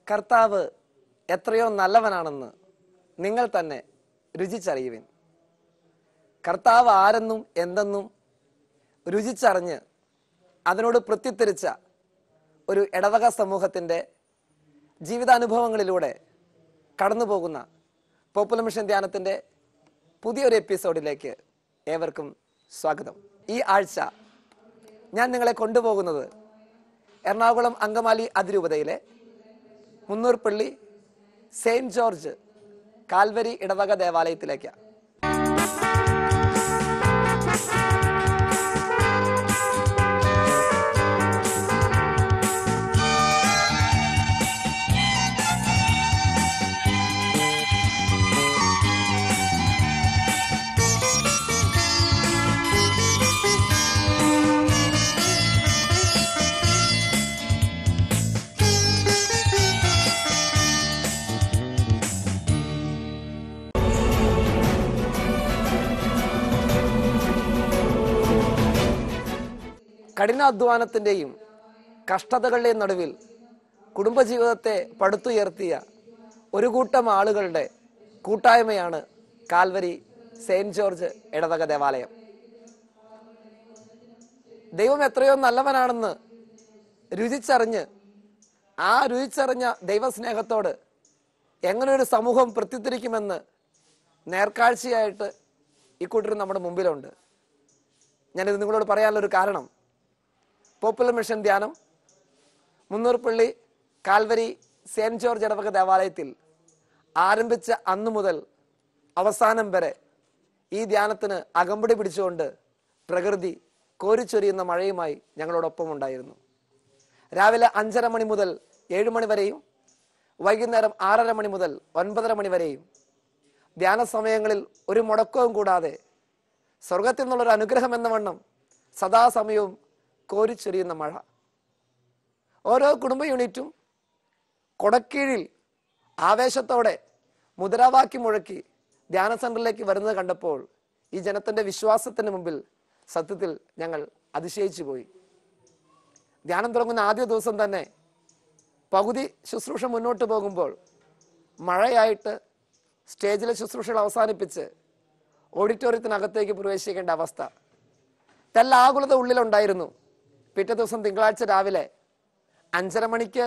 കർത്താവ് എത്രയോ നല്ലവനാണെന്ന് നിങ്ങൾ തന്നെ രുചിച്ചറിയുവിൻ കർത്താവ് ആരെന്നും എന്തെന്നും രുചിച്ചറിഞ്ഞ് അതിനോട് പ്രത്യുത്തരിച്ച ഒരു ഇടവക സമൂഹത്തിൻ്റെ ജീവിതാനുഭവങ്ങളിലൂടെ കടന്നു പോകുന്ന പോപ്പുലർ മിഷൻ ധ്യാനത്തിൻ്റെ പുതിയൊരു എപ്പിസോഡിലേക്ക് ഏവർക്കും സ്വാഗതം ഈ ആഴ്ച ഞാൻ നിങ്ങളെ കൊണ്ടുപോകുന്നത് എറണാകുളം അങ്കമാലി അതിരൂപതയിലെ മുന്നൂർപ്പള്ളി സെയിൻറ്റ് ജോർജ് കാൽവരി ഇടവക ദേവാലയത്തിലേക്കാണ് കഠിനാധ്വാനത്തിൻ്റെയും കഷ്ടതകളുടെയും നടുവിൽ കുടുംബജീവിതത്തെ പടുത്തുയർത്തിയ ഒരു കൂട്ടം ആളുകളുടെ കൂട്ടായ്മയാണ് കാൽവരി സെയിൻറ്റ് ജോർജ് ഇടവക ദേവാലയം ദൈവം എത്രയോ നല്ലവനാണെന്ന് രുചിച്ചറിഞ്ഞ് ആ രുചിച്ചറിഞ്ഞ ദൈവസ്നേഹത്തോട് എങ്ങനെ ഒരു സമൂഹം പ്രത്യുത്തരിക്കുമെന്ന് നേർക്കാഴ്ചയായിട്ട് ഈ കൂട്ടർ നമ്മുടെ മുമ്പിലുണ്ട് ഞാനിത് നിങ്ങളോട് പറയാനുള്ളൊരു കാരണം പോപ്പുലർ മിഷൻ ധ്യാനം മുന്നൂർപ്പള്ളി കാൽവരി സെയിൻറ്റ് ജോർജ് ഇടവക ദേവാലയത്തിൽ ആരംഭിച്ച അന്നു മുതൽ അവസാനം വരെ ഈ ധ്യാനത്തിന് അകമ്പടി പിടിച്ചുകൊണ്ട് പ്രകൃതി കോരിച്ചൊരിയുന്ന മഴയുമായി ഞങ്ങളോടൊപ്പം ഉണ്ടായിരുന്നു രാവിലെ അഞ്ചര മണി മുതൽ ഏഴ് മണി വരെയും വൈകുന്നേരം ആറര മണി മുതൽ ഒൻപതര മണി വരെയും ധ്യാന സമയങ്ങളിൽ ഒരു മുടക്കവും കൂടാതെ സ്വർഗത്തിൽ നിന്നുള്ളൊരു അനുഗ്രഹം എന്ന വണ്ണം സദാസമയവും കോരിച്ചൊരിയുന്ന മഴ ഓരോ കുടുംബ യൂണിറ്റും കൊടക്കീഴിൽ ആവേശത്തോടെ മുദ്രാവാക്യം മുഴക്കി ധ്യാന സെന്ററിലേക്ക് വരുന്നത് കണ്ടപ്പോൾ ഈ ജനത്തിന്റെ വിശ്വാസത്തിന് മുമ്പിൽ സത്യത്തിൽ ഞങ്ങൾ അതിശയിച്ചു പോയി ധ്യാനം തുടങ്ങുന്ന ആദ്യ ദിവസം തന്നെ പകുതി ശുശ്രൂഷ മുന്നോട്ട് പോകുമ്പോൾ മഴയായിട്ട് സ്റ്റേജിലെ ശുശ്രൂഷകൾ അവസാനിപ്പിച്ച് ഓഡിറ്റോറിയത്തിനകത്തേക്ക് പ്രവേശിക്കേണ്ട അവസ്ഥ തെല്ലാകുലത ഉള്ളിലുണ്ടായിരുന്നു പിറ്റേ ദിവസം തിങ്കളാഴ്ച രാവിലെ അഞ്ചര മണിക്ക്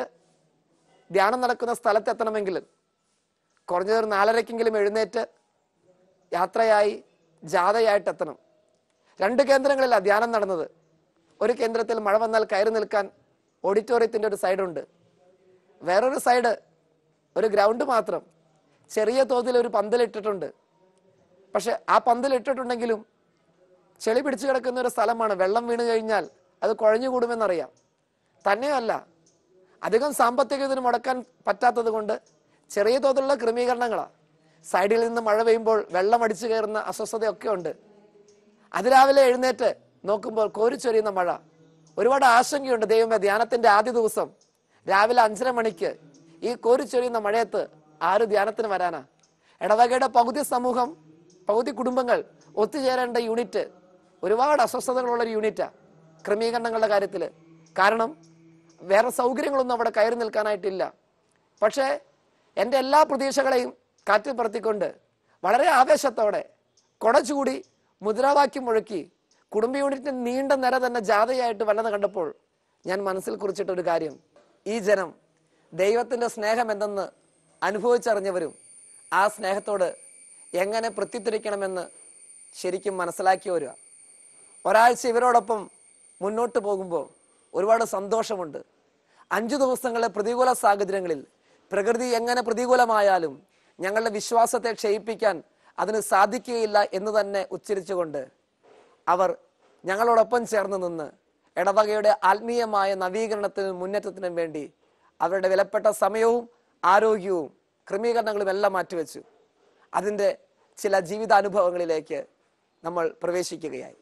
ധ്യാനം നടക്കുന്ന സ്ഥലത്തെത്തണമെങ്കിൽ കുറഞ്ഞതൊരു നാലരയ്ക്കെങ്കിലും എഴുന്നേറ്റ് യാത്രയായി ജാഥയായിട്ട് എത്തണം രണ്ട് കേന്ദ്രങ്ങളിലാണ് ധ്യാനം നടന്നത് ഒരു കേന്ദ്രത്തിൽ മഴ വന്നാൽ കയറി നിൽക്കാൻ ഓഡിറ്റോറിയത്തിൻ്റെ ഒരു സൈഡുണ്ട് വേറൊരു സൈഡ് ഒരു ഗ്രൗണ്ട് മാത്രം ചെറിയ തോതിൽ ഒരു പന്തലിട്ടിട്ടുണ്ട് പക്ഷെ ആ പന്തലിട്ടിട്ടുണ്ടെങ്കിലും ചെളി പിടിച്ചു കിടക്കുന്ന ഒരു സ്ഥലമാണ് വെള്ളം വീണ് കഴിഞ്ഞാൽ അത് കുഴഞ്ഞുകൂടുമെന്നറിയാം തന്നെയല്ല അധികം സാമ്പത്തിക ഇതിന് മുടക്കാൻ പറ്റാത്തത് കൊണ്ട് ചെറിയ തോതിലുള്ള ക്രമീകരണങ്ങളാണ് സൈഡിൽ നിന്ന് മഴ പെയ്യുമ്പോൾ വെള്ളം അടിച്ചു കയറുന്ന അസ്വസ്ഥതയൊക്കെ ഉണ്ട് അതിരാവിലെ എഴുന്നേറ്റ് നോക്കുമ്പോൾ കോരിച്ചൊരിയുന്ന മഴ ഒരുപാട് ആശങ്കയുണ്ട് ദൈവമേ ധ്യാനത്തിന്റെ ആദ്യ ദിവസം രാവിലെ അഞ്ചര മണിക്ക് ഈ കോരിച്ചൊരിയുന്ന മഴയത്ത് ആര് ധ്യാനത്തിന് വരാനാ ഇടവകയുടെ പകുതി സമൂഹം പകുതി കുടുംബങ്ങൾ ഒത്തുചേരേണ്ട യൂണിറ്റ് ഒരുപാട് അസ്വസ്ഥതകളുള്ള ഒരു യൂണിറ്റാ ക്രമീകരണങ്ങളുടെ കാര്യത്തിൽ കാരണം വേറെ സൗകര്യങ്ങളൊന്നും അവിടെ കയറി നിൽക്കാനായിട്ടില്ല പക്ഷേ എൻ്റെ എല്ലാ പ്രതീക്ഷകളെയും കാറ്റിൽ പറത്തിക്കൊണ്ട് വളരെ ആവേശത്തോടെ കൊട ചൂടി മുദ്രാവാക്യം മുഴക്കി കുടുംബ യൂണിറ്റിന് നീണ്ട നിര തന്നെ ജാഥയായിട്ട് വല്ലത് കണ്ടപ്പോൾ ഞാൻ മനസ്സിൽ കുറിച്ചിട്ടൊരു കാര്യം ഈ ജനം ദൈവത്തിൻ്റെ സ്നേഹം എന്തെന്ന് അനുഭവിച്ചറിഞ്ഞവരും ആ സ്നേഹത്തോട് എങ്ങനെ പ്രത്യുത്തരിക്കണമെന്ന് ശരിക്കും മനസ്സിലാക്കിയവരുക ഒരാഴ്ച ഇവരോടൊപ്പം മുന്നോട്ട് പോകുമ്പോൾ ഒരുപാട് സന്തോഷമുണ്ട് അഞ്ചു ദിവസങ്ങളെ പ്രതികൂല സാഹചര്യങ്ങളിൽ പ്രകൃതി എങ്ങനെ പ്രതികൂലമായാലും ഞങ്ങളുടെ വിശ്വാസത്തെ ക്ഷയിപ്പിക്കാൻ അതിന് സാധിക്കുകയില്ല എന്ന് തന്നെ ഉച്ചരിച്ചുകൊണ്ട് അവർ ഞങ്ങളോടൊപ്പം ചേർന്ന് നിന്ന് ഇടവകയുടെ ആത്മീയമായ നവീകരണത്തിനും മുന്നേറ്റത്തിനും വേണ്ടി അവരുടെ വിലപ്പെട്ട സമയവും ആരോഗ്യവും ക്രമീകരണങ്ങളും എല്ലാം മാറ്റിവെച്ചു അതിൻ്റെ ചില ജീവിതാനുഭവങ്ങളിലേക്ക് നമ്മൾ പ്രവേശിക്കുകയായി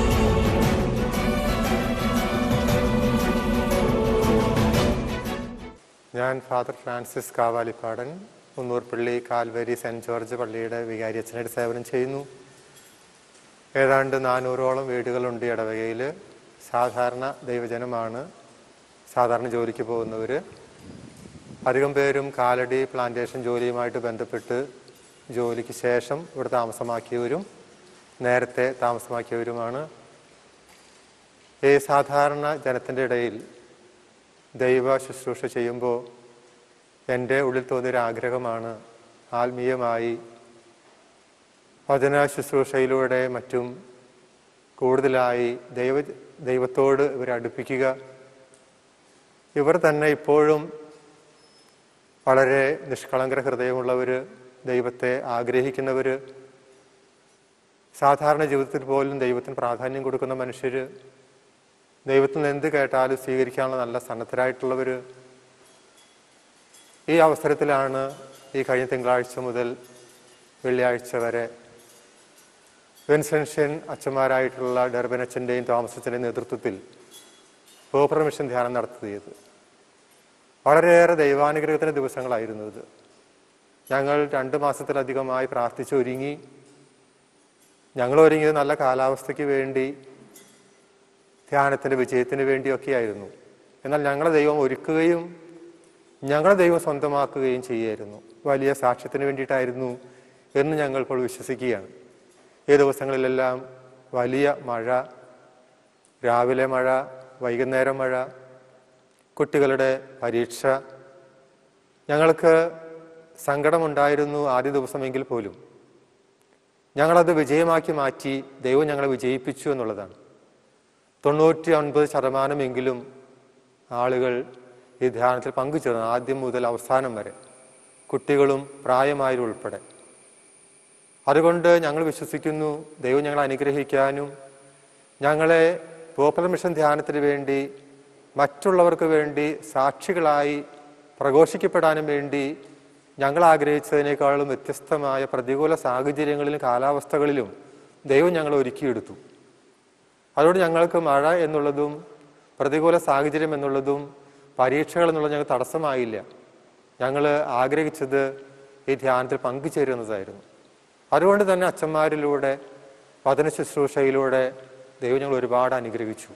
ഞാൻ father Francis Kavalippadan Munnurpally Calvary saint George പള്ളിയുടെ വികാരി അച്ഛനായിട്ട് സേവനം ചെയ്യുന്നു ഏതാണ്ട് നാനൂറോളം വീടുകളുണ്ട് ഈ ഇടവകയിൽ സാധാരണ ദൈവജനമാണ് സാധാരണ ജോലിക്ക് പോകുന്നവർ അധികം പേരും കാലടി പ്ലാന്റേഷൻ ജോലിയുമായിട്ട് ബന്ധപ്പെട്ട് ജോലിക്ക് ശേഷം ഇവിടെ താമസമാക്കിയവരും നേരത്തെ താമസമാക്കിയവരുമാണ് ഈ സാധാരണ ജനത്തിൻ്റെ ഇടയിൽ ദൈവ ശുശ്രൂഷ ചെയ്യുമ്പോൾ എൻ്റെ ഉള്ളിൽ തോന്നിയൊരു ആഗ്രഹമാണ് ആത്മീയമായി വചന ശുശ്രൂഷയിലൂടെ മറ്റും കൂടുതലായി ദൈവ ദൈവത്തോട് ഇവരെ അടുപ്പിക്കുക ഇവർ തന്നെ ഇപ്പോഴും വളരെ നിഷ്കളങ്കര ഹൃദയമുള്ളവർ ദൈവത്തെ ആഗ്രഹിക്കുന്നവർ സാധാരണ ജീവിതത്തിൽ പോലും ദൈവത്തിന് പ്രാധാന്യം കൊടുക്കുന്ന മനുഷ്യർ ദൈവത്തിൽ നിന്ന് എന്ത് കേട്ടാലും സ്വീകരിക്കാനുള്ള നല്ല സന്നദ്ധരായിട്ടുള്ളവർ ഈ അവസരത്തിലാണ് ഈ കഴിഞ്ഞ തിങ്കളാഴ്ച മുതൽ വെള്ളിയാഴ്ച വരെ വിൻസെൻഷ്യൻ അച്ഛന്മാരായിട്ടുള്ള ഡെർബൻ അച്ഛൻ്റെയും തോമസ് അച്ഛൻ്റെയും നേതൃത്വത്തിൽ പോപ്പർ മിഷൻ ധ്യാനം നടത്തിയത് വളരെയേറെ ദൈവാനുഗ്രഹത്തിന്റെ ദിവസങ്ങളായിരുന്നു ഇത് ഞങ്ങൾ രണ്ട് മാസത്തിലധികമായി പ്രാർത്ഥിച്ച് ഒരുങ്ങി ഞങ്ങൾ ഒരുങ്ങിയത് നല്ല കാലാവസ്ഥയ്ക്ക് വേണ്ടി ധ്യാനത്തിന്റെ വിജയത്തിന് വേണ്ടിയൊക്കെയായിരുന്നു എന്നാൽ ഞങ്ങളെ ദൈവം ഒരുക്കുകയും ഞങ്ങളെ ദൈവം സ്വന്തമാക്കുകയും ചെയ്യായിരുന്നു വലിയ സാക്ഷ്യത്തിന് വേണ്ടിയിട്ടായിരുന്നു എന്ന് ഞങ്ങൾ ഇപ്പോൾ വിശ്വസിക്കുകയാണ് ഈ ദിവസങ്ങളിലെല്ലാം വലിയ മഴ രാവിലെ മഴ വൈകുന്നേരം മഴ കുട്ടികളുടെ പരീക്ഷ ഞങ്ങൾക്ക് സങ്കടമുണ്ടായിരുന്നു ആദ്യ ദിവസമെങ്കിൽ പോലും ഞങ്ങളത് വിജയമാക്കി മാറ്റി ദൈവം ഞങ്ങളെ വിജയിപ്പിച്ചു എന്നുള്ളതാണ് തൊണ്ണൂറ്റി ഒൻപത് ശതമാനമെങ്കിലും ആളുകൾ ഈ ധ്യാനത്തിൽ പങ്കുചേർന്നു ആദ്യം മുതൽ അവസാനം വരെ കുട്ടികളും പ്രായമായവരും ഉൾപ്പെടെ അതുകൊണ്ട് ഞങ്ങൾ വിശ്വസിക്കുന്നു ദൈവം ഞങ്ങളെ അനുഗ്രഹിക്കാനും ഞങ്ങളെ പോപ്പുലർ മിഷൻ ധ്യാനത്തിന് വേണ്ടി മറ്റുള്ളവർക്ക് വേണ്ടി സാക്ഷികളായി പ്രഘോഷിക്കപ്പെടാനും വേണ്ടി ഞങ്ങൾ ആഗ്രഹിച്ചതിനേക്കാളും വ്യത്യസ്തമായ പ്രതികൂല സാഹചര്യങ്ങളിലും കാലാവസ്ഥകളിലും ദൈവം ഞങ്ങളെ ഒരുക്കിയെടുത്തു അതുകൊണ്ട് ഞങ്ങൾക്ക് മഴ എന്നുള്ളതും പ്രതികൂല സാഹചര്യം എന്നുള്ളതും പരീക്ഷകൾ എന്നുള്ളത് ഞങ്ങൾക്ക് തടസ്സമായില്ല ഞങ്ങൾ ആഗ്രഹിച്ചത് ഈ ധ്യാനത്തിൽ പങ്കുചേരുന്നതായിരുന്നു അതുകൊണ്ട് തന്നെ അച്ഛന്മാരിലൂടെ വചന ശുശ്രൂഷയിലൂടെ ദൈവം ഞങ്ങൾ ഒരുപാട് അനുഗ്രഹിച്ചു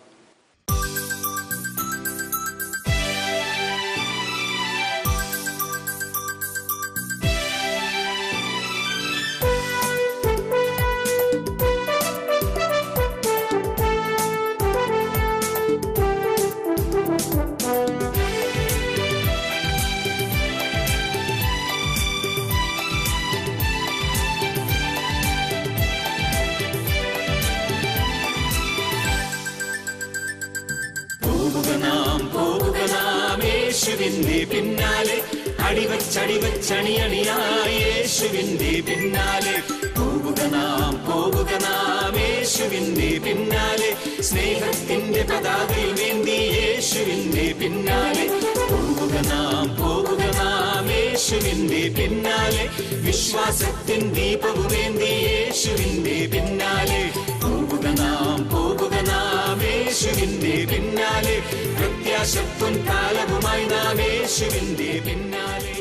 പോവുക നാം പോവുക നാം യേശുവിന്റെ പിന്നാലെ അടിവച്ചടിവച്ചണിയണിയായി യേശുവിന്റെ പിന്നാലെ പോവുക നാം പോവുക നാം യേശുവിന്റെ പിന്നാലെ സ്നേഹത്തിന്റെ പതാകയിൽ വേണ്ടി യേശുവിന്റെ പിന്നാലെ പോവുക നാം പോവുക നാം യേശുവിന്റെ പിന്നാലെ വിശ്വാസത്തിൻ ദീപവുമേന്തി യേശുവിന്റെ പിന്നാലെ പോവുക നാം പോവുക നാം യേശുവിന്റെ പിന്നാലെ പ്രത്യാശത്വം കാലവുമായി നാം യേശുവിന്റെ പിന്നാലെ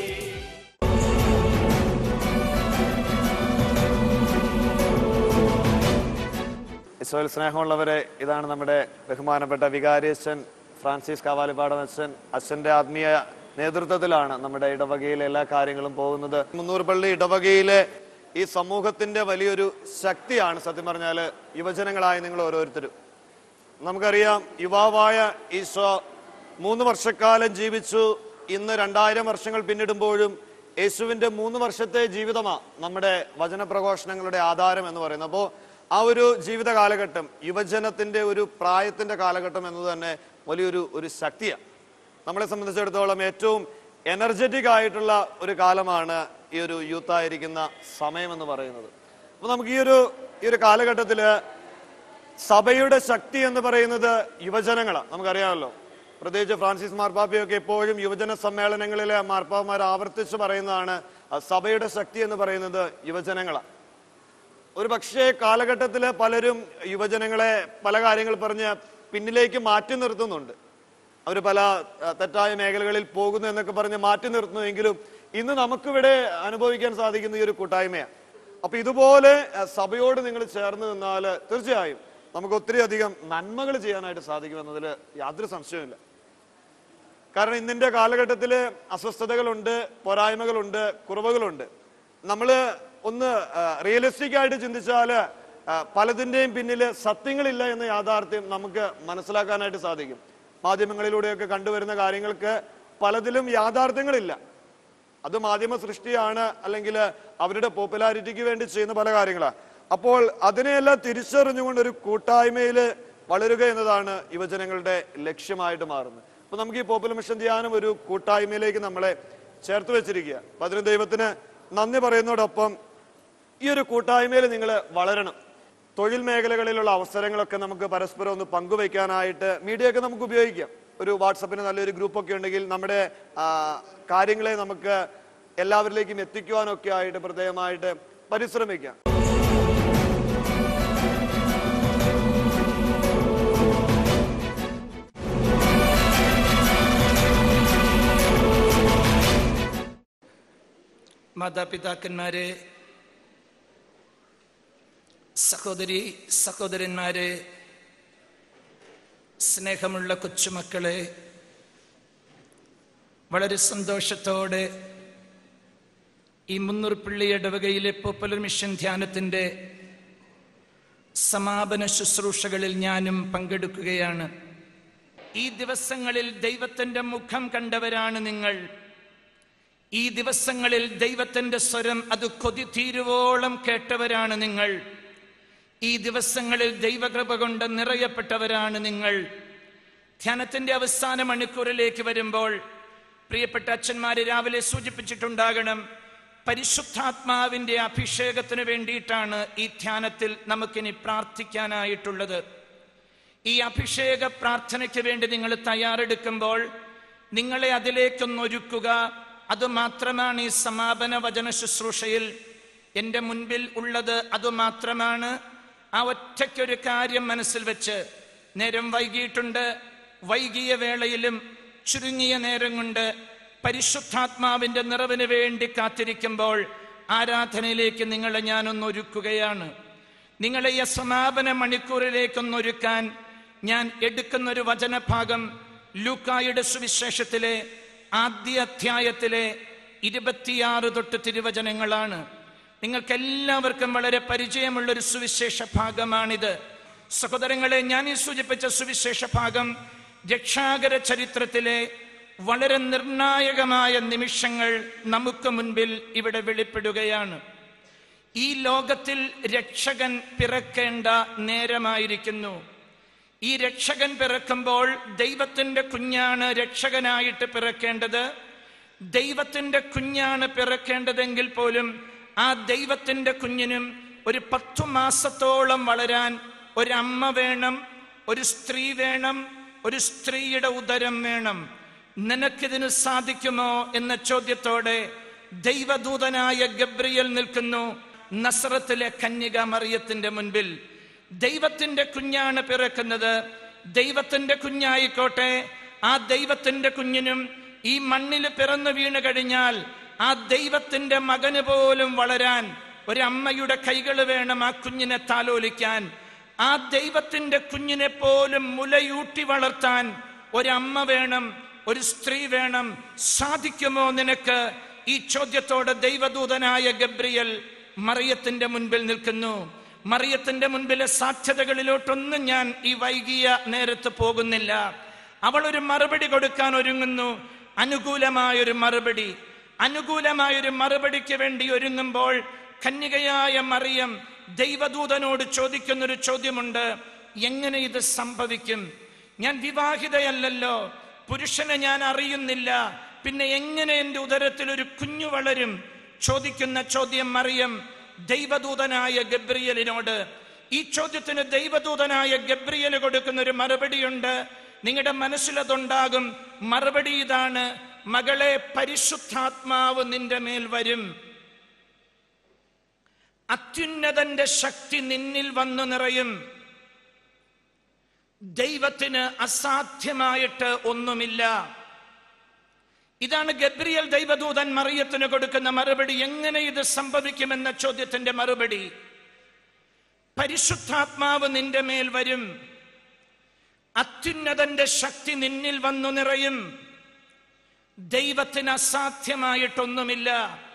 ഈശോയിൽ സ്നേഹമുള്ളവരെ ഇതാണ് നമ്മുടെ ബഹുമാനപ്പെട്ട വികാരിയച്ഛൻ ഫ്രാൻസിസ് കാവാലിപ്പാടം അച്ഛൻ അച്ഛന്റെ ആത്മീയ നേതൃത്വത്തിലാണ് നമ്മുടെ ഇടവകയിലെ എല്ലാ കാര്യങ്ങളും പോകുന്നത് മുന്നൂറ് പള്ളി ഇടവകയിലെ ഈ സമൂഹത്തിന്റെ വലിയൊരു ശക്തിയാണ് സത്യം പറഞ്ഞാല് യുവജനങ്ങളായ നിങ്ങൾ ഓരോരുത്തരും നമുക്കറിയാം യുവാവായ ഈശോ മൂന്ന് വർഷക്കാലം ജീവിച്ചു ഇന്ന് രണ്ടായിരം വർഷങ്ങൾ പിന്നിടുമ്പോഴും യേശുവിന്റെ മൂന്ന് വർഷത്തെ ജീവിതമാണ് നമ്മുടെ വചനപ്രഘോഷണങ്ങളുടെ ആധാരം എന്ന് പറയുന്നത് അപ്പോൾ ആ ഒരു ജീവിത കാലഘട്ടം യുവജനത്തിന്റെ ഒരു പ്രായത്തിന്റെ കാലഘട്ടം എന്നത് തന്നെ വലിയൊരു ഒരു ശക്തിയാണ് നമ്മളെ സംബന്ധിച്ചിടത്തോളം ഏറ്റവും എനർജറ്റിക് ആയിട്ടുള്ള ഒരു കാലമാണ് ഈ ഒരു യൂത്ത് ആയിരിക്കുന്ന സമയം എന്ന് പറയുന്നത് അപ്പൊ നമുക്ക് ഈ ഒരു ഈ ഒരു കാലഘട്ടത്തില് സഭയുടെ ശക്തി എന്ന് പറയുന്നത് യുവജനങ്ങളാണ് നമുക്കറിയാമല്ലോ പ്രത്യേകിച്ച് ഫ്രാൻസിസ് മാർപ്പാപ്പയൊക്കെ എപ്പോഴും യുവജന സമ്മേളനങ്ങളിലെ മാർപ്പാപ്പമാർ ആവർത്തിച്ച് പറയുന്നതാണ് ആ സഭയുടെ ശക്തി എന്ന് പറയുന്നത് യുവജനങ്ങളാണ് ഒരു പക്ഷേ കാലഘട്ടത്തിൽ പലരും യുവജനങ്ങളെ പല കാര്യങ്ങൾ പറഞ്ഞ് പിന്നിലേക്ക് മാറ്റി നിർത്തുന്നുണ്ട് അവർ പല ആ, തെറ്റായ മേഖലകളിൽ പോകുന്നു എന്നൊക്കെ പറഞ്ഞ് മാറ്റി നിർത്തുന്നുവെങ്കിലും ഇന്ന് നമുക്കിവിടെ അനുഭവിക്കാൻ സാധിക്കുന്ന ഈ ഒരു കൂട്ടായ്മയാണ് അപ്പൊ ഇതുപോലെ ആ, സഭയോട് നിങ്ങൾ ചേർന്ന് നിന്നാൽ തീർച്ചയായും നമുക്ക് ഒത്തിരി അധികം നന്മകൾ ചെയ്യാനായിട്ട് സാധിക്കുമെന്നതിൽ യാതൊരു സംശയവുമില്ല കാരണം ഇന്നിന്റെ കാലഘട്ടത്തിൽ അസ്വസ്ഥതകളുണ്ട് പോരായ്മകളുണ്ട് കുറവുകളുണ്ട് നമ്മൾ ഒന്ന് റിയലിസ്റ്റിക് ആയിട്ട് ചിന്തിച്ചാൽ പലതിന്റെയും പിന്നിൽ സത്യങ്ങളില്ല എന്ന യാഥാർത്ഥ്യം നമുക്ക് മനസ്സിലാക്കാനായിട്ട് സാധിക്കും മാധ്യമങ്ങളിലൂടെയൊക്കെ കണ്ടുവരുന്ന കാര്യങ്ങൾക്ക് പലതിലും യാഥാർത്ഥ്യങ്ങളില്ല അത് മാധ്യമ സൃഷ്ടിയാണ് അല്ലെങ്കിൽ അവരുടെ പോപ്പുലാരിറ്റിക്ക് വേണ്ടി ചെയ്യുന്ന പല കാര്യങ്ങളാണ് അപ്പോൾ അതിനെയെല്ലാം തിരിച്ചറിഞ്ഞുകൊണ്ട് ഒരു കൂട്ടായ്മയിൽ വളരുക എന്നതാണ് യുവജനങ്ങളുടെ ലക്ഷ്യമായിട്ട് മാറുന്നത് അപ്പൊ നമുക്ക് ഈ പോപ്പുലർ മിഷൻ ധ്യാനം ഒരു കൂട്ടായ്മയിലേക്ക് നമ്മളെ ചേർത്ത് വെച്ചിരിക്കുക അപ്പൊ അതിന് ദൈവത്തിന് നന്ദി പറയുന്നതോടൊപ്പം ഈ ഒരു കൂട്ടായ്മയിൽ നിങ്ങൾ വളരണം തൊഴിൽ മേഖലകളിലുള്ള അവസരങ്ങളൊക്കെ നമുക്ക് പരസ്പരം ഒന്ന് പങ്കുവയ്ക്കാനായിട്ട് മീഡിയ ഒക്കെ നമുക്ക് ഉപയോഗിക്കാം ഒരു വാട്സപ്പിന് നല്ലൊരു ഗ്രൂപ്പൊക്കെ ഉണ്ടെങ്കിൽ നമ്മുടെ ആ, കാര്യങ്ങളെ നമുക്ക് എല്ലാവരിലേക്കും എത്തിക്കുവാനൊക്കെ ആയിട്ട് പ്രത്യേകമായിട്ട് പരിശ്രമിക്കാം മാതാപിതാക്കന്മാരെ സഹോദരി സഹോദരന്മാരെ സ്നേഹമുള്ള കൊച്ചുമക്കളെ വളരെ സന്തോഷത്തോടെ ഈ മുന്നൂർ പള്ളി ഇടവകയിലെ പോപ്പുലർ മിഷൻ ധ്യാനത്തിൻ്റെ സമാപന ശുശ്രൂഷകളിൽ ഞാനും പങ്കെടുക്കുകയാണ് ഈ ദിവസങ്ങളിൽ ദൈവത്തിൻ്റെ മുഖം കണ്ടവരാണ് നിങ്ങൾ ഈ ദിവസങ്ങളിൽ ദൈവത്തിന്റെ സ്വരം അത് കൊതി തീരുവോളം കേട്ടവരാണ് നിങ്ങൾ ഈ ദിവസങ്ങളിൽ ദൈവകൃപ കൊണ്ട് നിറയപ്പെട്ടവരാണ് നിങ്ങൾ ധ്യാനത്തിന്റെ അവസാന മണിക്കൂറിലേക്ക് വരുമ്പോൾ പ്രിയപ്പെട്ട അച്ഛന്മാര് രാവിലെ സൂചിപ്പിച്ചിട്ടുണ്ടാകണം പരിശുദ്ധാത്മാവിന്റെ അഭിഷേകത്തിന് വേണ്ടിയിട്ടാണ് ഈ ധ്യാനത്തിൽ നമുക്കിനി പ്രാർത്ഥിക്കാനായിട്ടുള്ളത് ഈ അഭിഷേക പ്രാർത്ഥനയ്ക്ക് വേണ്ടി നിങ്ങൾ തയ്യാറെടുക്കുമ്പോൾ നിങ്ങളെ അതിലേക്കൊന്നൊരുക്കുക അത് മാത്രമാണ് ഈ സമാപന വചന ശുശ്രൂഷയിൽ എൻ്റെ മുൻപിൽ ഉള്ളത് അത് മാത്രമാണ് ആ ഒറ്റയ്ക്കൊരു കാര്യം മനസ്സിൽ വെച്ച് നേരം വൈകിയിട്ടുണ്ട് വൈകിയ വേളയിലും ചുരുങ്ങിയ നേരം കൊണ്ട് പരിശുദ്ധാത്മാവിന്റെ നിറവിന് വേണ്ടി കാത്തിരിക്കുമ്പോൾ ആരാധനയിലേക്ക് നിങ്ങളെ ഞാനൊന്ന് ഒരുക്കുകയാണ് നിങ്ങളെ ഈ സമാപന മണിക്കൂറിലേക്കൊന്നൊരുക്കാൻ ഞാൻ എടുക്കുന്ന ഒരു വചനഭാഗം ലൂക്കായുടെ സുവിശേഷത്തിലെ ആദ്യ അധ്യായത്തിലെ ഇരുപത്തിയാറ് തൊട്ട് തിരുവചനങ്ങളാണ് നിങ്ങൾക്ക് എല്ലാവർക്കും വളരെ പരിചയമുള്ള ഒരു സുവിശേഷ ഭാഗമാണിത് സഹോദരങ്ങളെ ഞാൻ ഈ സൂചിപ്പിച്ച സുവിശേഷ ഭാഗം രക്ഷാകര ചരിത്രത്തിലെ വളരെ നിർണായകമായ നിമിഷങ്ങൾ നമുക്ക് മുൻപിൽ ഇവിടെ വെളിപ്പെടുകയാണ് ഈ ലോകത്തിൽ രക്ഷകൻ പിറക്കേണ്ട നേരമായിരിക്കുന്നു ഈ രക്ഷകൻ പിറക്കുമ്പോൾ ദൈവത്തിന്റെ കുഞ്ഞാണ് രക്ഷകനായിട്ട് പിറക്കേണ്ടത് ദൈവത്തിന്റെ കുഞ്ഞാണ് പിറക്കേണ്ടതെങ്കിൽ പോലും ആ ദൈവത്തിന്റെ കുഞ്ഞിനും ഒരു പത്തു മാസത്തോളം വളരാൻ ഒരമ്മ വേണം ഒരു സ്ത്രീ വേണം ഒരു സ്ത്രീയുടെ ഉദരം വേണം നിനക്കിതിന് സാധിക്കുമോ എന്ന ചോദ്യത്തോടെ ദൈവദൂതനായ ഗബ്രിയൽ നിൽക്കുന്നു നസ്രത്തിലെ കന്യക മറിയത്തിന്റെ മുൻപിൽ ദൈവത്തിന്റെ കുഞ്ഞാണ് പിറക്കുന്നത് ദൈവത്തിന്റെ കുഞ്ഞായിക്കോട്ടെ ആ ദൈവത്തിന്റെ കുഞ്ഞിനും ഈ മണ്ണിൽ പിറന്നു വീണ് കഴിഞ്ഞാൽ ആ ദൈവത്തിന്റെ മകന് പോലും വളരാൻ ഒരമ്മയുടെ കൈകൾ വേണം ആ കുഞ്ഞിനെ താലോലിക്കാൻ ആ ദൈവത്തിന്റെ കുഞ്ഞിനെ പോലും മുലയൂട്ടി വളർത്താൻ ഒരമ്മ വേണം ഒരു സ്ത്രീ വേണം സാധിക്കുമോ നിനക്ക് ഈ ചോദ്യത്തോടെ ദൈവദൂതനായ ഗബ്രിയൽ മറിയത്തിന്റെ മുൻപിൽ നിൽക്കുന്നു മറിയത്തിന്റെ മുൻപിലെ സാധ്യതകളിലോട്ടൊന്നും ഞാൻ ഈ വൈകിയ നേരത്ത് പോകുന്നില്ല അവൾ ഒരു മറുപടി കൊടുക്കാൻ ഒരുങ്ങുന്നു അനുകൂലമായൊരു മറുപടി അനുകൂലമായൊരു മറുപടിക്ക് വേണ്ടി ഒരുങ്ങുമ്പോൾ കന്യകയായ മറിയം ദൈവദൂതനോട് ചോദിക്കുന്നൊരു ചോദ്യമുണ്ട് എങ്ങനെ ഇത് സംഭവിക്കും ഞാൻ വിവാഹിതയല്ലല്ലോ പുരുഷനെ ഞാൻ അറിയുന്നില്ല പിന്നെ എങ്ങനെ എൻ്റെ ഉദരത്തിൽ ഒരു കുഞ്ഞു വളരും ചോദിക്കുന്ന ചോദ്യം മറിയം ദൈവദൂതനായ ഗബ്രിയലിനോട് ഈ ചോദ്യത്തിന് ദൈവദൂതനായ ഗബ്രിയൽ കൊടുക്കുന്ന ഒരു മറുപടിയുണ്ട് നിങ്ങളുടെ മനസ്സിലതുണ്ടാകും മറുപടി ഇതാണ് മകളെ പരിശുദ്ധാത്മാവ് നിന്റെ മേൽ വരും അത്യുന്നതന്റെ ശക്തി നിന്നിൽ വന്നു നിറയും ദൈവത്തിന് അസാധ്യമായിട്ട് ഒന്നുമില്ല ഇതാണ് ഗബ്രിയൽ ദൈവദൂതൻ മറിയത്തിന് കൊടുക്കുന്ന മറുപടി എങ്ങനെ ഇത് സംഭവിക്കുമെന്ന ചോദ്യത്തിന്റെ മറുപടി പരിശുദ്ധാത്മാവ് നിന്റെ മേൽ വരും അത്യുന്നതന്റെ ശക്തി നിന്നിൽ വന്നു നിറയും ദൈവത്തിന് അസാധ്യമായിട്ടൊന്നുമില്ല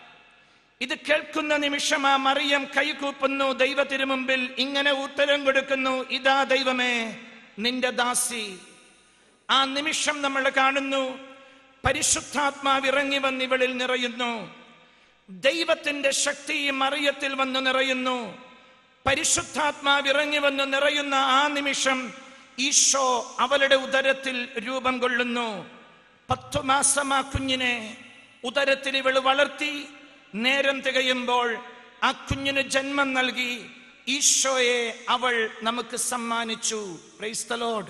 ഇത് കേൾക്കുന്ന നിമിഷം ആ മറിയം കൈകൂപ്പുന്നു ദൈവത്തിനു മുമ്പിൽ ഇങ്ങനെ ഉത്തരം കൊടുക്കുന്നു ഇതാ ദൈവമേ നിന്റെ ദാസി ആ നിമിഷം നമ്മൾ കാണുന്നു പരിശുദ്ധാത്മാവ് ഇറങ്ങി വന്ന് ഇവളിൽ നിറയുന്നു ദൈവത്തിന്റെ ശക്തി ഈ മറിയത്തിൽ വന്ന് നിറയുന്നു പരിശുദ്ധാത്മാവ് ഇറങ്ങി വന്ന് നിറയുന്ന ആ നിമിഷം ഈശോ അവളുടെ ഉദരത്തിൽ രൂപം കൊള്ളുന്നു പത്തു മാസം ആ കുഞ്ഞിനെ ഉദരത്തിൽ ഇവൾ വളർത്തി നേരം തികയുമ്പോൾ ആ കുഞ്ഞിന് ജന്മം നൽകി ഈശോയെ അവൾ നമുക്ക് സമ്മാനിച്ചു പ്രൈസ് ദ ലോർഡ്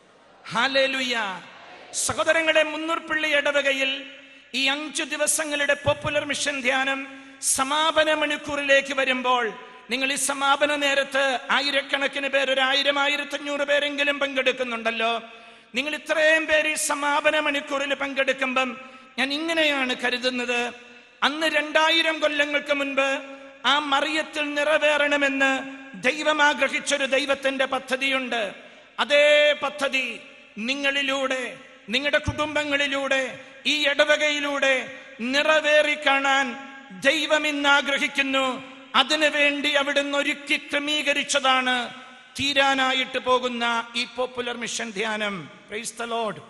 ഹാലേലുയ സഹോദരങ്ങളെ മുന്നൂർപ്പിള്ളി ഇടവകയിൽ ഈ അഞ്ചു ദിവസങ്ങളുടെ പോപ്പുലർ മിഷൻ ധ്യാനം സമാപന മണിക്കൂറിലേക്ക് വരുമ്പോൾ നിങ്ങൾ ഈ സമാപന നേരത്ത് ആയിരക്കണക്കിന് പേർ ഒരു ആയിരം ആയിരത്തി അഞ്ഞൂറ് പേരെങ്കിലും പങ്കെടുക്കുന്നുണ്ടല്ലോ നിങ്ങൾ ഇത്രയും പേര് ഈ സമാപന മണിക്കൂറിൽ പങ്കെടുക്കുമ്പം ഞാൻ ഇങ്ങനെയാണ് കരുതുന്നത് അന്ന് രണ്ടായിരം കൊല്ലങ്ങൾക്ക് മുൻപ് ആ മറിയത്തിൽ നിറവേറണമെന്ന് ദൈവം ആഗ്രഹിച്ചൊരു ദൈവത്തിന്റെ പദ്ധതിയുണ്ട് അതേ പദ്ധതി നിങ്ങളിലൂടെ നിങ്ങളുടെ കുടുംബങ്ങളിലൂടെ ഈ ഇടവകയിലൂടെ നിറവേറി കാണാൻ ദൈവം ഇന്ന് ആഗ്രഹിക്കുന്നു അതിനു വേണ്ടി അവിടുന്ന് ഒരുക്കി ക്രമീകരിച്ചതാണ് തീരാനായിട്ട് പോകുന്ന ഈ പോപ്പുലർ മിഷൻ ധ്യാനം പ്രൈസ് ദ ലോർഡ്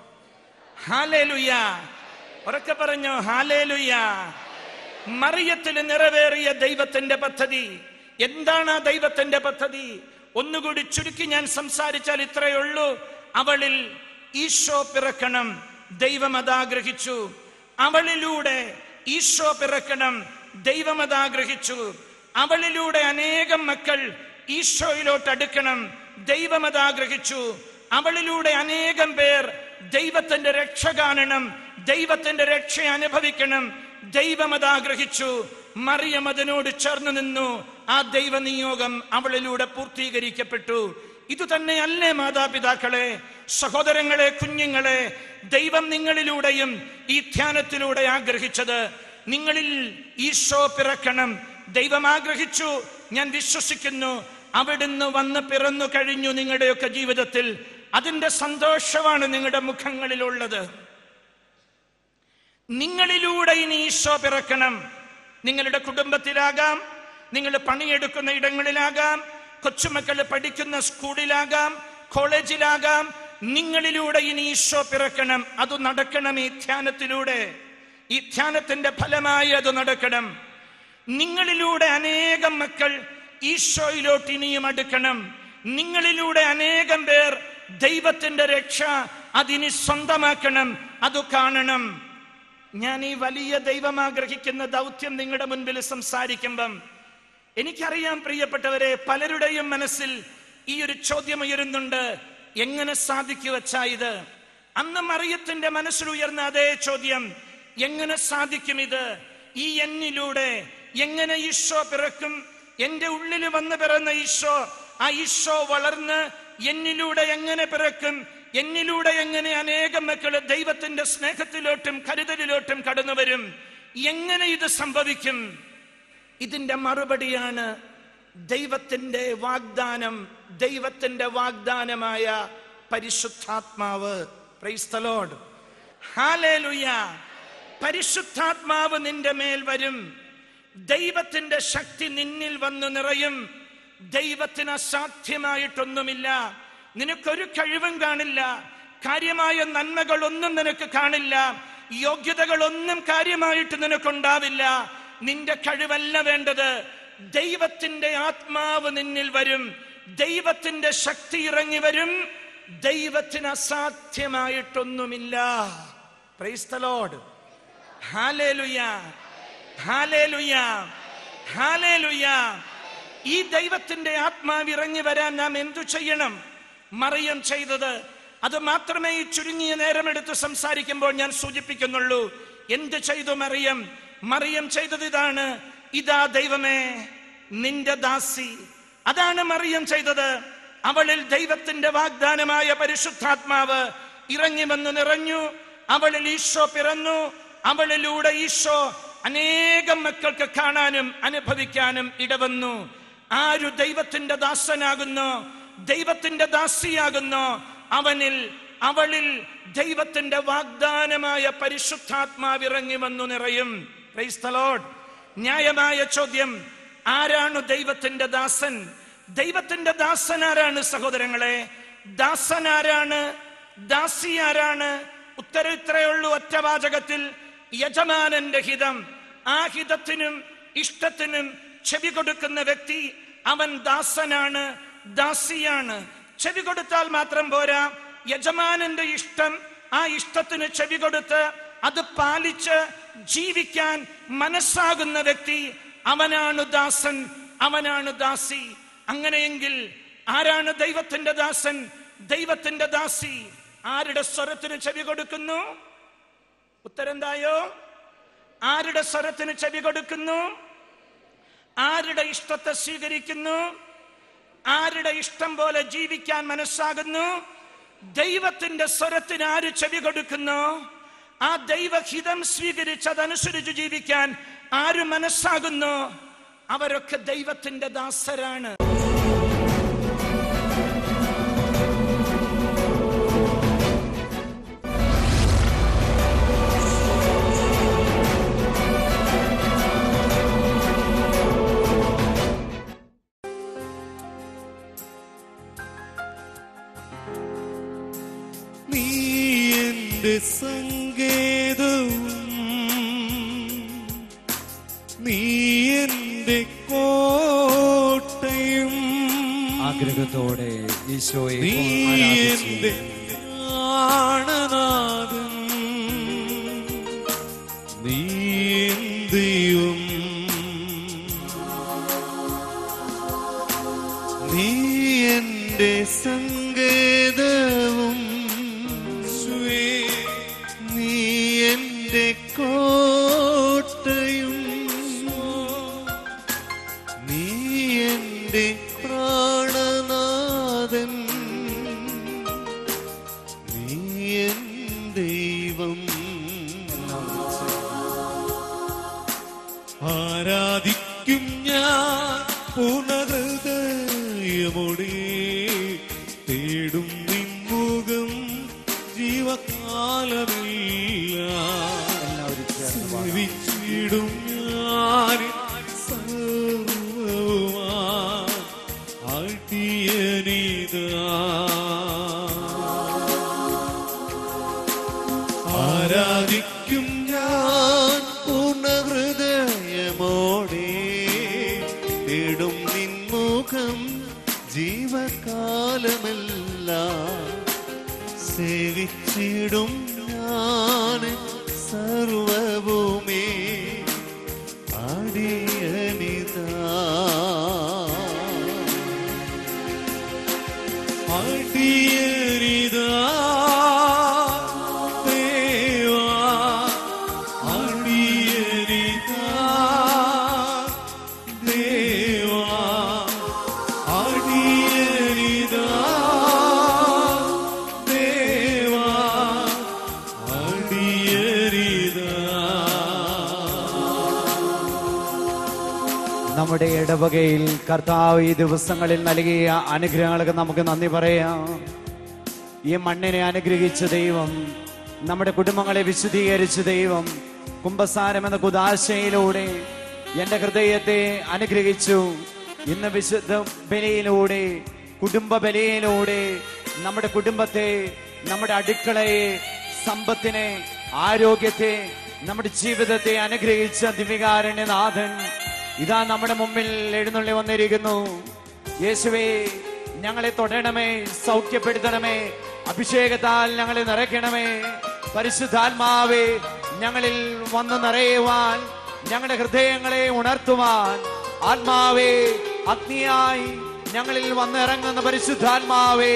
ഹാലേലുയ ഉറക്കെ പറഞ്ഞു ഹാലേലുയ മറിയത്തിൽ നിറവേറിയ ദൈവത്തിന്റെ പദ്ധതി എന്താണ് ആ ദൈവത്തിന്റെ പദ്ധതി ഒന്നുകൂടി ചുരുക്കി ഞാൻ സംസാരിച്ചാൽ ഇത്രയേ ഉള്ളൂ അവളിൽ ഈശോ പിറക്കണം ദൈവം അതാഗ്രഹിച്ചു അവളിലൂടെ ഈശോ പിറക്കണം ദൈവം അതാഗ്രഹിച്ചു അവളിലൂടെ അനേകം മക്കൾ ഈശോയിലോട്ട് അടുക്കണം ദൈവം അതാഗ്രഹിച്ചു അവളിലൂടെ അനേകം പേർ ദൈവത്തിന്റെ രക്ഷ കാണണം ദൈവത്തിന്റെ രക്ഷ അനുഭവിക്കണം ദൈവം അതാഗ്രഹിച്ചു മറിയം അതിനോട് ചേർന്ന് നിന്നു ആ ദൈവ നിയോഗം അവളിലൂടെ പൂർത്തീകരിക്കപ്പെട്ടു ഇത് തന്നെയല്ലേ മാതാപിതാക്കളെ സഹോദരങ്ങളെ കുഞ്ഞുങ്ങളെ ദൈവം നിങ്ങളിലൂടെയും ഈ ധ്യാനത്തിലൂടെ ആഗ്രഹിച്ചത് നിങ്ങളിൽ ഈശോ പിറക്കണം ദൈവം ആഗ്രഹിച്ചു ഞാൻ വിശ്വസിക്കുന്നു അവിടുന്ന് വന്ന് പിറന്നു കഴിഞ്ഞു നിങ്ങളുടെയൊക്കെ ജീവിതത്തിൽ അതിന്റെ സന്തോഷമാണ് നിങ്ങളുടെ മുഖങ്ങളിലുള്ളത് നിങ്ങളിലൂടെ ഇനി ഈശോ പിറക്കണം നിങ്ങളുടെ കുടുംബത്തിലാകാം നിങ്ങൾ പണിയെടുക്കുന്ന ഇടങ്ങളിലാകാം കൊച്ചുമക്കൾ പഠിക്കുന്ന സ്കൂളിലാകാം കോളേജിലാകാം നിങ്ങളിലൂടെ ഇനി ഈശോ പിറക്കണം അത് നടക്കണം ഈ ധ്യാനത്തിലൂടെ ഈ ധ്യാനത്തിന്റെ ഫലമായി അത് നടക്കണം നിങ്ങളിലൂടെ അനേകം മക്കൾ ഈശോയിലോട്ട് ഇനിയും അടുക്കണം നിങ്ങളിലൂടെ അനേകം പേർ ദൈവത്തിന്റെ രക്ഷ അതിനി സ്വന്തമാക്കണം അത് കാണണം ഞാൻ ഈ വലിയ ദൈവം ആഗ്രഹിക്കുന്ന ദൗത്യം നിങ്ങളുടെ മുൻപിൽ സംസാരിക്കുമ്പം എനിക്കറിയാം പ്രിയപ്പെട്ടവരെ പലരുടെയും മനസ്സിൽ ഈ ഒരു ചോദ്യം ഉയരുന്നുണ്ട് എങ്ങനെ സാധിക്കുവച്ചാ ഇത് അന്ന് മറിയത്തിന്റെ മനസ്സിൽ ഉയർന്ന അതേ ചോദ്യം എങ്ങനെ സാധിക്കും ഇത് ഈ എന്നിലൂടെ എങ്ങനെ ഈശോ പിറക്കും എന്റെ ഉള്ളിൽ വന്ന് പിറന്ന ഈശോ ആ ഈശോ വളർന്ന് എന്നിലൂടെ എങ്ങനെ പിറക്കും എന്നിലൂടെ എങ്ങനെ അനേകം മക്കള് ദൈവത്തിന്റെ സ്നേഹത്തിലോട്ടും കരുതലിലോട്ടും കടന്നു വരും എങ്ങനെ ഇത് സംഭവിക്കും ഇതിന്റെ മറുപടിയാണ് ദൈവത്തിന്റെ വാഗ്ദാനം ദൈവത്തിന്റെ വാഗ്ദാനമായ പരിശുദ്ധാത്മാവ് Praise the Lord. Hallelujah. പരിശുദ്ധാത്മാവ് നിന്റെ മേൽ വരും ദൈവത്തിന്റെ ശക്തി നിന്നിൽ വന്നു നിറയും ദൈവത്തിന് അസാധ്യമായിട്ടൊന്നുമില്ല നിനക്കൊരു കഴിവും കാണില്ല കാര്യമായ നന്മകളൊന്നും നിനക്ക് കാണില്ല യോഗ്യതകളൊന്നും കാര്യമായിട്ട് നിനക്കുണ്ടാവില്ല നിന്റെ കഴിവല്ല വേണ്ടത് ദൈവത്തിന്റെ ആത്മാവ് നിന്നിൽ വരും ദൈവത്തിന്റെ ശക്തി ഇറങ്ങി വരും ദൈവത്തിന് അസാധ്യമായിട്ടൊന്നുമില്ല praise the lord hallelujah hallelujah hallelujah ഈ ദൈവത്തിന്റെ ആത്മാവ് ഇറങ്ങി വരാൻ നാം എന്തു ചെയ്യണം മറിയം ചെയ്തത് അത് മാത്രമേ ഈ ചുരുങ്ങിയ നേരമെടുത്ത് സംസാരിക്കുമ്പോൾ ഞാൻ സൂചിപ്പിക്കുന്നുള്ളൂ എന്ത് ചെയ്തു മറിയം മറിയം ചെയ്തത് ഇതാണ് ഇതാ ദൈവമേ നിന്റെ ദാസി അതാണ് മറിയം ചെയ്തത് അവളിൽ ദൈവത്തിന്റെ വാഗ്ദാനമായ പരിശുദ്ധാത്മാവ് ഇറങ്ങി വന്ന് നിറഞ്ഞു അവളിൽ ഈശോ പിറന്നു അവളിലൂടെ ഈശോ അനേകം മക്കൾക്ക് കാണാനും അനുഭവിക്കാനും ഇടവന്നു ആരു ദൈവത്തിന്റെ ദാസനാകുന്നു ദൈവത്തിന്റെ ദാസിയാകുന്നു അവനിൽ അവളിൽ ദൈവത്തിന്റെ വാഗ്ദാനമായ പരിശുദ്ധാത്മാവ് ഇറങ്ങി വന്നു നിറയും Praise the Lord. ന്യായമായ ചോദ്യം ആരാണ് ദൈവത്തിന്റെ ദാസൻ ദൈവത്തിന്റെ ദാസൻ ആരാണ് സഹോദരങ്ങളെ ദാസൻ ആരാണ് ദാസി ആരാണ് ഉത്തരം ഇത്രയേ ഉള്ളൂ ഒറ്റവാചകത്തിൽ യജമാനന്റെ ഹിതം ആ ഹിതത്തിനും ഇഷ്ടത്തിനും ചെവി കൊടുക്കുന്ന വ്യക്തി അവൻ ദാസനാണ് ദാസിയാണ് ചെവി കൊടുത്താൽ മാത്രം പോരാ യജമാനന്റെ ഇഷ്ടം ആ ഇഷ്ടത്തിന് ചെവി കൊടുത്ത് അത് പാലിച്ച് ജീവിക്കാൻ മനസ്സാകുന്ന വ്യക്തി അവനാണ് ദാസൻ അവനാണ് ദാസി അങ്ങനെയെങ്കിൽ ആരാണ് ദൈവത്തിന്റെ ദാസൻ ദൈവത്തിന്റെ ദാസി ആരുടെ സ്വരത്തിന് ചെവി കൊടുക്കുന്നു ഉത്തരെന്തായോ ആരുടെ സ്വരത്തിന് ചെവി കൊടുക്കുന്നു ആരുടെ ഇഷ്ടത്തെ സ്വീകരിക്കുന്നു ആരുടെ ഇഷ്ടം പോലെ ജീവിക്കാൻ മനസ്സാകുന്നു ദൈവത്തിന്റെ സ്വരത്തിന് ആര് ചെവി കൊടുക്കുന്നു ആ ദൈവഹിതം സ്വീകരിച്ച് അതനുസരിച്ച് ജീവിക്കാൻ ആര് മനസ്സാകുന്നു അവരൊക്കെ ദൈവത്തിന്റെ ദാസരാണ് നീ എന്റെ സങ്കേതവും നീ എന്റെ കോട്ടയും ആഗ്രഹത്തോടെ ഈശോയെ നീ ആരാധിച്ചു. എന്റെ പ്രാണനാഥൻ നീ എൻ ദൈവം നീ എന്റെ സങ്കേതവും സ്വേ നീ എന്റെ കോട്ടയും നീ എന്റെ പ്രാണനാഥൻ നീ എൻ ദൈവം ആരാധിക്കും ഞാൻ പൂർണ്ണഹൃദയമോടെ തേടും നിൻമുഖം ജീവകാലമില്ല എല്ലാവരും ചേർന്ന് പാടാം. സേവിച്ചിടും ഞാൻ സർവ്വവുമാ ആരാധിക്കും ഞാൻ പൂർണ്ണഹൃദയമോടെ തേടും നിൻമുഖം ജീവകാലമെല്ലാം സേവിച്ചിടും ഞാൻ സർവഭൂമി അടിയനിതാ അടിയനിതാ ദേവാ അടിയനിതാ ദേവാ അടിയനിതാ ദേവാ അടിയനിതാ നമ്മുടെ ഇടവകയിൽ കർത്താവ് ഈ ദിവസങ്ങളിൽ നൽകിയ അനുഗ്രഹങ്ങൾക്ക് നമുക്ക് നന്ദി പറയാം ഈ മണ്ണിനെ അനുഗ്രഹിച്ച ദൈവം നമ്മുടെ കുടുംബങ്ങളെ വിശുദ്ധീകരിച്ച ദൈവം കുംഭസാരം എന്ന കുദാശയിലൂടെ എൻ്റെ ഹൃദയത്തെ അനുഗ്രഹിച്ചു ഇന്ന് വിശുദ്ധ ബലിയിലൂടെ കുടുംബ ബലിയിലൂടെ നമ്മുടെ കുടുംബത്തെ നമ്മുടെ അടുക്കളയെ സമ്പത്തിനെ ആരോഗ്യത്തെ നമ്മുടെ ജീവിതത്തെ അനുഗ്രഹിച്ച ദിവികാരണ്യനാഥൻ ഇതാ നമ്മുടെ മുമ്പിൽ എഴുന്നള്ളി വന്നിരിക്കുന്നു യേശുവേ ഞങ്ങളെ തൊടണമേ സൗഖ്യപ്പെടുത്തണമേ അഭിഷേകത്താൽ ഞങ്ങളെ നിറയ്ക്കണമേ പരിശുദ്ധാത്മാവേ ഞങ്ങളിൽ വന്ന് നിറയുവാൻ ഞങ്ങളുടെ ഹൃദയങ്ങളെ ഉണർത്തുവാൻ ആത്മാവേ അഗ്നിയായി ഞങ്ങളിൽ വന്നിറങ്ങുന്ന പരിശുദ്ധാത്മാവേ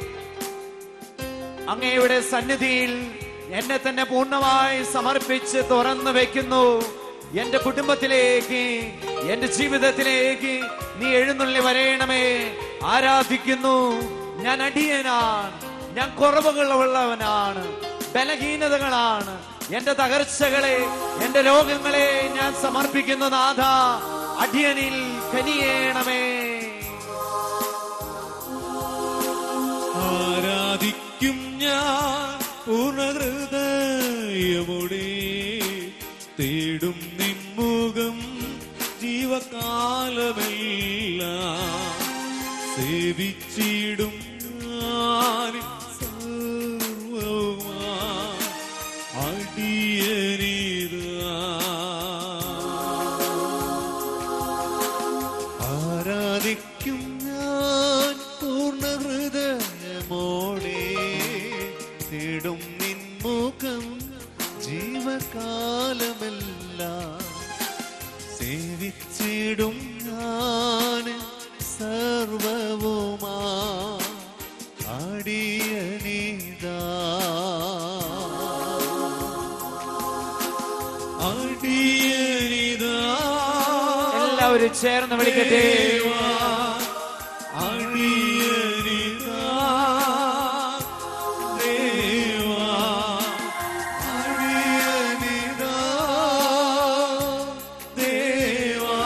അങ്ങയുടെ സന്നിധിയിൽ എന്നെ തന്നെ പൂർണ്ണമായി സമർപ്പിച്ച് തുറന്നു വെക്കുന്നു എന്റെ കുടുംബത്തിലേക്ക് എന്റെ ജീവിതത്തിലേക്ക് നീ എഴുന്നള്ളി വരയണമേ ആരാധിക്കുന്നു ഞാൻ അടിയനാണ് ഞാൻ കുറവുകളുള്ളവനാണ് ബലഹീനതകളാണ് എന്റെ തകർച്ചകളെ എന്റെ രോഗങ്ങളെ ഞാൻ സമർപ്പിക്കുന്നു നാഥ അടിയനിൽ കനിയേണമേ ആരാധിക്കും ഞാൻ സേവിച്ചിടും ഞാൻ സർവ്വവുമാ അടിയനിതാ ആരാധിക്കും ഞാൻ പൂർണ്ണ ഹൃദയമോടെ തേടും നിൻമുഖം ജീവകാലമെല്ലാം സേവിച്ചിടും ഞാൻ സർവവുമാ അടിയനിതാ അടിയനിതാ എല്ലാവരും ചേർന്ന് വിളിക്കട്ടെ അടിയനിതാ ദേവാ അടിയനിതാ ദേവാ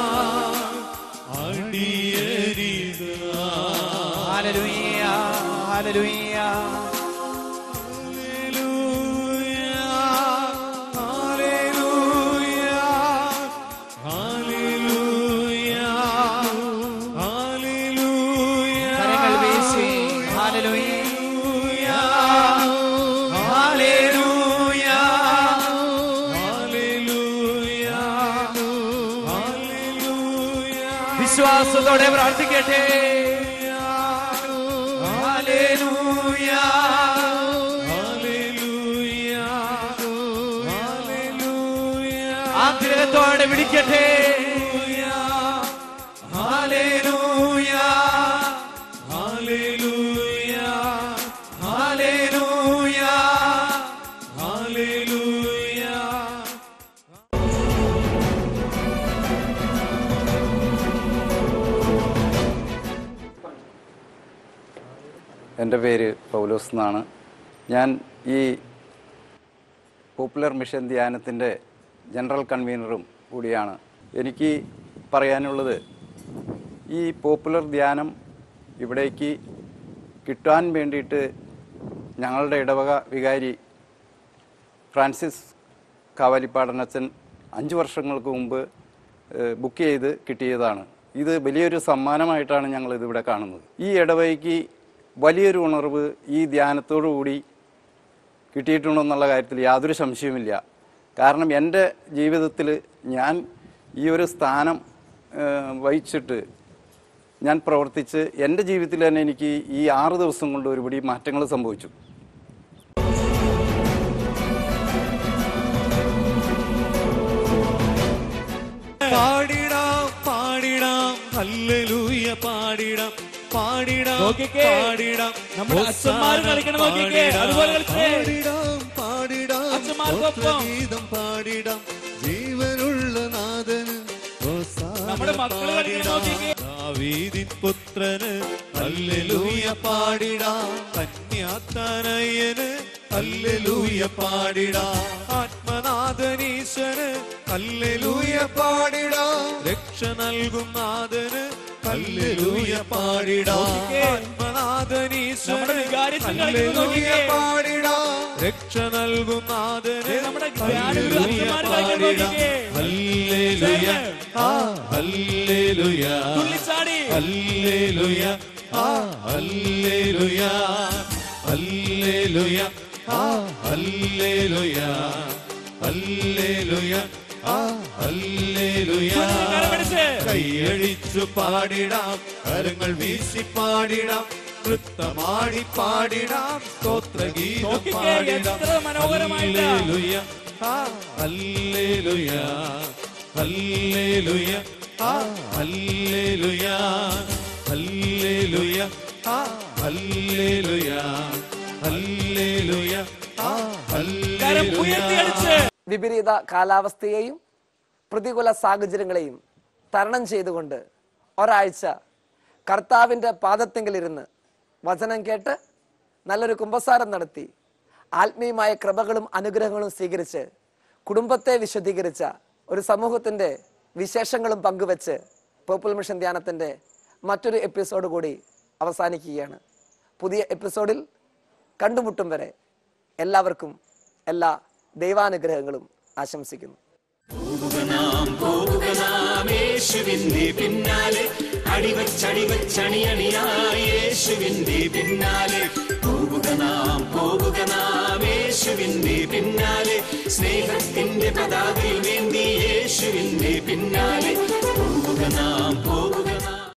അടിയനിതാ ഹല്ലേലൂയ ഹല്ലേലൂയ കരങ്ങൾ വീശി ഹല്ലേലൂയ ഹല്ലേലൂയ വിശ്വാസത്തോടെ പ്രാർത്ഥിക്കട്ടെ ഹല്ലേലൂയ ആഗ്രഹത്തോടെ വിളിക്കട്ടെ ഹല്ലേലൂയ ഹല്ലേലൂയ എൻ്റെ പേര് പൗലോസ് എന്നാണ് ഞാൻ ഈ പോപ്പുലർ മിഷൻ ധ്യാനത്തിൻ്റെ ജനറൽ കൺവീനറും കൂടിയാണ് എനിക്ക് പറയാനുള്ളത് ഈ പോപ്പുലർ ധ്യാനം ഇവിടേക്ക് കിട്ടാൻ വേണ്ടിയിട്ട് ഞങ്ങളുടെ ഇടവക വികാരി ഫ്രാൻസിസ് കാവാലിപ്പാടനച്ചൻ അഞ്ച് വർഷങ്ങൾക്ക് മുമ്പ് ഏഹ്, ബുക്ക് ചെയ്ത് കിട്ടിയതാണ് ഇത് വലിയൊരു സമ്മാനമായിട്ടാണ് ഞങ്ങൾ ഇതിവിടെ കാണുന്നത് ഈ ഇടവകയ്ക്ക് വലിയൊരു ഉണർവ് ഈ ധ്യാനത്തോടു കൂടി കിട്ടിയിട്ടുണ്ടെന്നുള്ള കാര്യത്തിൽ യാതൊരു സംശയവുമില്ല കാരണം എൻ്റെ ജീവിതത്തിൽ ഞാൻ ഈ ഒരു സ്ഥാനം ഏഹ്, വഹിച്ചിട്ട് ഞാൻ പ്രവർത്തിച്ച് എൻ്റെ ജീവിതത്തിൽ തന്നെ എനിക്ക് ഈ ആറ് ദിവസം കൊണ്ട് ഒരുപടി മാറ്റങ്ങൾ സംഭവിച്ചു പാടിടാം പാടിടാം ഹല്ലേലൂയ പാടിടാം പാടിടാം നോക്കിക്കേ. പാടിടാം നമ്മുടെ അച്ഛന്മാര് കളിക്കണ നോക്കിക്കേ. പാടിടാം, അതുപോലെ കളിച്ചേ. പാടിടാം പാടിടാം അച്ഛന്മാർക്കൊപ്പം. ഗീതം പാടിടാം ജീവനുള്ള നാഥന് ഹോസാന നമ്മുടെ മക്കള് കളിക്കണ നോക്കിക്കേ. ദാവീദിൻ പുത്രന് ഹല്ലേലൂയ പാടിടാം കന്യാത്തനയന് ഹല്ലേലൂയ പാടിടാം ആത്മനാഥനീശന് ഹല്ലേലൂയ പാടിടാം രക്ഷ നൽകും നാഥന് ഹല്ലേലൂയ പാടിടാം ആത്മനാഥനീശന് നമ്മുടെ വികാരിച്ചൻ കളിക്കുന്നത് ഹല്ലേലൂയ നോക്കിക്കേ. പാടിടാം രക്ഷ നൽകും നാഥന് നമ്മുടെ ധ്യാനഗുരു അച്ഛന്മാര് കളിക്കുന്നത് നോക്കിക്കേ. ഹല്ലേലൂയ ആ ഹല്ലേലൂയ തുള്ളിച്ചാടി ഹല്ലേലൂയ ആ ഹല്ലേലൂയ ഹല്ലേലൂയ ആ ഹല്ലേലൂയ ഹല്ലേലൂയ ആ ഹല്ലേലൂയ കരമടിച്ച്. കൈയഴിച്ചു പാടിടാം കരങ്ങൾ വീശി പാടിടാം നൃത്തമാടി പാടിടാം സ്തോത്രഗീതം നോക്കിക്കേ, പാടിടാം എത്ര മനോഹരമായിട്ടാ. ഹല്ലേലൂയ ആ ഹല്ലേലൂയ ഹല്ലേലൂയ ആ ഹല്ലേലൂയ ഹല്ലേലൂയ ആ ഹല്ലേലൂയ ഹല്ലേലൂയ ആ കരം ഉയർത്തിയടിച്ച് വിപരീത കാലാവസ്ഥയെയും പ്രതികൂല സാഹചര്യങ്ങളെയും തരണം ചെയ്തുകൊണ്ട് ഒരാഴ്ച കർത്താവിൻ്റെ പാദത്തെങ്കിലിരുന്ന് വചനം കേട്ട് നല്ലൊരു കുമ്പസാരം നടത്തി ആത്മീയമായ കൃപകളും അനുഗ്രഹങ്ങളും സ്വീകരിച്ച് കുടുംബത്തെ വിശദീകരിച്ച ഒരു സമൂഹത്തിൻ്റെ വിശേഷങ്ങളും പങ്കുവെച്ച് പോപ്പുലർ മിഷൻ ധ്യാനത്തിൻ്റെ മറ്റൊരു എപ്പിസോഡ് കൂടി അവസാനിക്കുകയാണ് പുതിയ എപ്പിസോഡിൽ കണ്ടുമുട്ടും വരെ എല്ലാവർക്കും എല്ലാ ദൈവാനുഗ്രഹങ്ങളും ആശംസിക്കുന്നു പോകുക നാം പോകുക നാം യേശുവിന്റെ പിന്നാലെ അടിവച്ചടിവച്ചണിയണിയായി യേശുവിന്റെ പിന്നാലെ പോവുക നാം പോവുക നാം യേശുവിന്റെ പിന്നാലെ സ്നേഹത്തിന്റെ പതാകയിൽ വേണ്ടി യേശുവിന്റെ പിന്നാലെ പോവുക നാം പോവുക